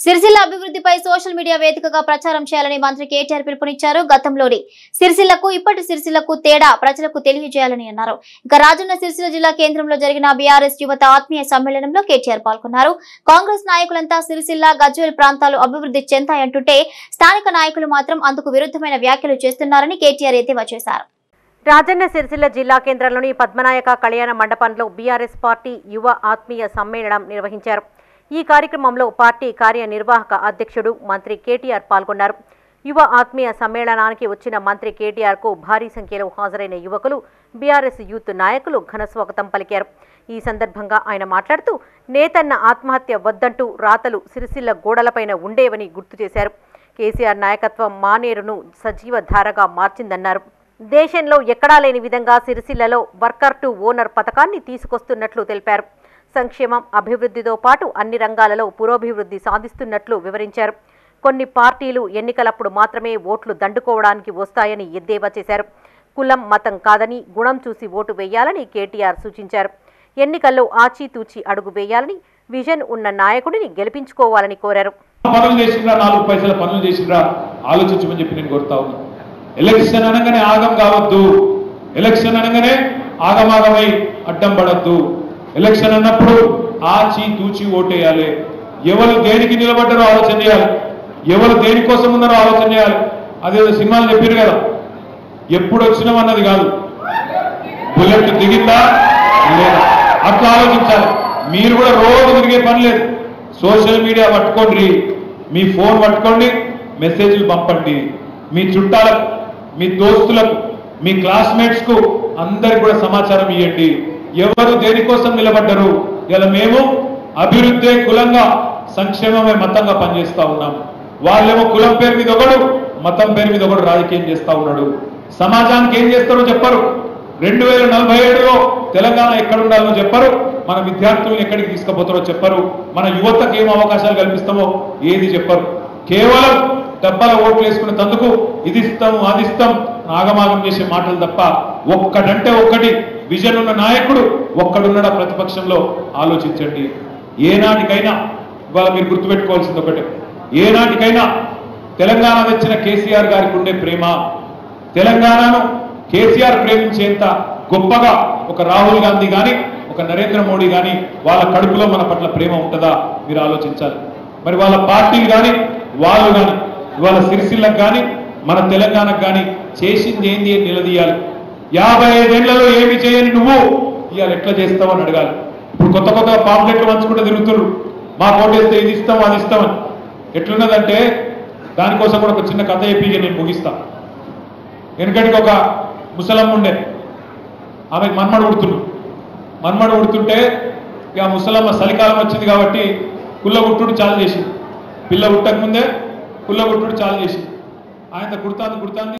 సిరిసిల్ల అభివృద్ధిపై social media వేదికగా ప్రచారం చేయాలని మంత్రి కేటీఆర్ పిలుపునిచ్చారు గతంలోని సిరిసిల్లకు ఇప్పటి సిరిసిల్లకు తేడా ప్రజలకు తెలియజేయాలని అన్నారు ఇక రాజన్న సిరిసిల్ల జిల్లా కేంద్రంలో జరిగిన బీఆర్ఎస్ యువత ఆత్మీయ సమ్మేళనంలో కేటీఆర్ పాల్గొన్నారు కాంగ్రెస్ నాయకులంతా సిరిసిల్ల గజ్వేల్ ప్రాంతాలు అభివృద్ధి చెందాయంటుంటే స్థానిక నాయకులు మాత్రం అందుకు విరుద్ధమైన వ్యాఖ్యలు చేస్తున్నారని కేటీఆర్ ఎద్దేవా చేశారు రాజన్న సిరిసిల్ల జిల్లా కేంద్రంలోని పద్మనాయక కళ్యాణ మండపంలో బీఆర్ఎస్ పార్టీ యువ ఆత్మీయ సమ్మేళనం నిర్వహించారు ఈ కార్యక్రమంలో పార్టీ కార్యనిర్వాహక అధ్యక్షుడు మంత్రి కేటీఆర్ పాల్గొన్నారు యువ ఆత్మీయ సమ్మేళనానికి వచ్చిన మంత్రి కేటీఆర్కు భారీ సంఖ్యలో హాజరైన యువకులు బీఆర్ఎస్ యూత్ నాయకులు ఘనస్వాగతం పలికారు ఈ సందర్భంగా ఆయన మాట్లాడుతూ నేతన్న ఆత్మహత్య వద్దంటూ రాతలు సిరిసిల్ల గోడలపైన ఉండేవని గుర్తు చేశారు కేసీఆర్ నాయకత్వం మానేరును సజీవ ధారగా మార్చిందన్నారు దేశంలో ఎక్కడా లేని విధంగా సిరిసిల్లలో వర్కర్ టు ఓనర్ పథకాన్ని తీసుకొస్తున్నట్లు తెలిపారు సంక్షేమం అభివృద్ధితో పాటు అన్ని రంగాలలో పురోభివృద్ధి సాధిస్తున్నట్లు వివరించారు కొన్ని పార్టీలు ఎన్నికలప్పుడు మాత్రమే ఓట్లు దండుకోవడానికి వస్తాయని ఎద్దేవా చేశారు కులం మతం కాదని గుణం చూసి ఓటు వేయాలని కేటీఆర్ సూచించారు ఎన్నికల్లో ఆచితూచి అడుగు వేయాలని విజన్ ఉన్న నాయకుడిని గెలిపించుకోవాలని కోరారు పనులు చేసిండ్రా నాలుగు పైసల పనులు చేసిండ్రా ఆలోచించమని చెప్పి నేను కోరుతా ఉన్నా ఎలక్షన్ అనగానే ఆగం కావద్దు ఎలక్షన్ అనగానే ఆగమాగమై అడ్డం పడద్దు ఎలక్షన్ అన్నప్పుడు ఆచి తూచి ఓటేయాలి ఎవరు దేనికి నిలబడ్డారో ఆలోచన చేయాలి ఎవరు దేనికోసం ఉన్నారో ఆలోచన చేయాలి అదేదో సినిమాలు చెప్పారు కదా ఎప్పుడు వచ్చినాం అన్నది కాదు బుల్లెట్ దిగిందా లేదా అట్లా ఆలోచించాలి మీరు కూడా రోజు తిరిగే పని లేదు సోషల్ మీడియా పట్టుకోండి మీ ఫోన్ పట్టుకోండి మెసేజ్లు పంపండి మీ చుట్టాలకు మీ దోస్తులకు మీ క్లాస్మేట్స్ కు అందరికి కూడా సమాచారం ఇవ్వండి ఎవరు దేనికోసం నిలబడ్డరు ఇలా మేము అభివృద్ధి కులంగా సంక్షేమమే మతంగా పనిచేస్తా ఉన్నాం వాళ్ళేమో కులం పేరు మీద ఒకడు మతం పేరు మీద ఒకడు రాజకీయం చేస్తా ఉన్నాడు సమాజానికి ఏం చేస్తారో చెప్పరు రెండు వేల నలభై ఏడులో తెలంగాణ ఎక్కడ ఉండాలో చెప్పరు మన విద్యార్థులను ఎక్కడికి తీసుకుపోతారో చెప్పరు మన యువతకు ఏం అవకాశాలు కల్పిస్తామో ఏది చెప్పరు కేవలం డబ్బాల ఓట్లు వేసుకునే తందుకు ఇది ఇస్తాం అది ఇస్తాం ఆగమాగం చేసే మాటలు తప్ప ఒక్కడంటే ఒక్కటి విజన్ ఉన్న నాయకుడు ఒక్కడున్నాడా ప్రతిపక్షంలో ఆలోచించండి ఏనాటికైనా ఇవాళ మీరు గుర్తుపెట్టుకోవాల్సింది ఒకటే ఏనాటికైనా తెలంగాణ తెచ్చిన కేసీఆర్ గారికి ఉండే ప్రేమ తెలంగాణను కేసీఆర్ ప్రేమించేంత గొప్పగా ఒక రాహుల్ గాంధీ గాని ఒక నరేంద్ర మోడీ గాని వాళ్ళ కడుపులో మన పట్ల ప్రేమ ఉంటుందా మీరు ఆలోచించాలి మరి వాళ్ళ పార్టీలు కానీ వాళ్ళు కానీ ఇవాళ సిరిసిల్లకు కానీ మన తెలంగాణకు కానీ చేసింది ఏంది అని నిలదీయాలి యాభై ఐదేళ్లలో ఏమి చేయని నువ్వు ఇవాళ ఎట్లా చేస్తావు అని అడగాలి ఇప్పుడు కొత్త కొత్త పాంప్లెట్లు పంచుకుంటూ తిరుగుతున్నారు మా కోటేస్తే ఇది ఇస్తాం అది ఇస్తామని ఎట్లున్నదంటే దానికోసం కూడా ఒక చిన్న కథ చెప్పి నేను ముగిస్తా వెనకటికి ఒక ముసలమ్మ ఉండే ఆమెకు మన్మడు ఉడుతున్నాడు మన్మడు ఉడుతుంటే ఇక ఆ ముసలమ్మ చలికాలం వచ్చింది కాబట్టి కుల్ల గుట్టుడు చాలు చేసింది పిల్ల ఉట్టక ముందే కుల్ల గుట్టుడు చాలు చేసింది ఆయన కుడుతాంది కుడుతాంది